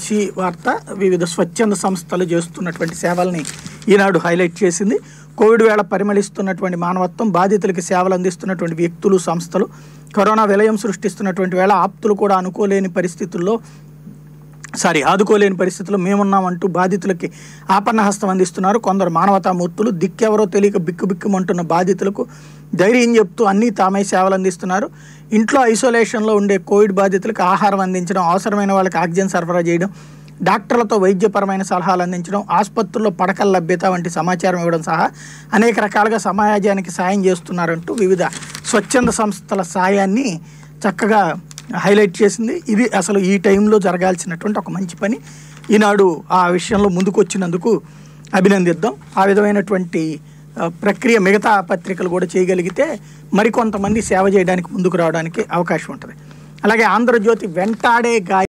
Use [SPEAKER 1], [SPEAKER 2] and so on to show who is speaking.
[SPEAKER 1] మంచి వార్త వివిధ స్వచ్ఛంద సంస్థలు చేస్తున్నటువంటి సేవల్ని ఈనాడు హైలైట్ చేసింది కోవిడ్ వేళ పరిమళిస్తున్నటువంటి మానవత్వం బాధితులకి సేవలు అందిస్తున్నటువంటి వ్యక్తులు సంస్థలు కరోనా విలయం సృష్టిస్తున్నటువంటి వేళ ఆప్తులు కూడా అనుకోలేని పరిస్థితుల్లో సారీ ఆదుకోలేని పరిస్థితుల్లో మేమున్నామంటూ బాధితులకి ఆపన్న హస్తం అందిస్తున్నారు కొందరు మానవతామూర్తులు దిక్కెవరో తెలియక బిక్కు బిక్కుమంటున్న బాధితులకు ధైర్యం చెప్తూ అన్నీ తామై సేవలు అందిస్తున్నారు ఇంట్లో ఐసోలేషన్లో ఉండే కోవిడ్ బాధితులకు ఆహారం అందించడం అవసరమైన వాళ్ళకి ఆక్సిజన్ సరఫరా చేయడం డాక్టర్లతో వైద్యపరమైన సలహాలు అందించడం ఆసుపత్రుల్లో పడకల లభ్యత వంటి సమాచారం ఇవ్వడం సహా అనేక రకాలుగా సమాజానికి సాయం చేస్తున్నారంటూ వివిధ స్వచ్ఛంద సంస్థల సాయాన్ని చక్కగా హైలైట్ చేసింది ఇది అసలు ఈ టైంలో జరగాల్సినటువంటి ఒక మంచి పని ఈనాడు ఆ విషయంలో ముందుకు వచ్చినందుకు అభినందిద్దాం ఆ విధమైనటువంటి ఆ, ప్రక్రియ మిగతా పత్రికలు కూడా చేయగలిగితే మరికొంతమంది సేవ చేయడానికి ముందుకు రావడానికి అవకాశం ఉంటుంది అలాగే ఆంధ్రజ్యోతి వెంటాడే గాయ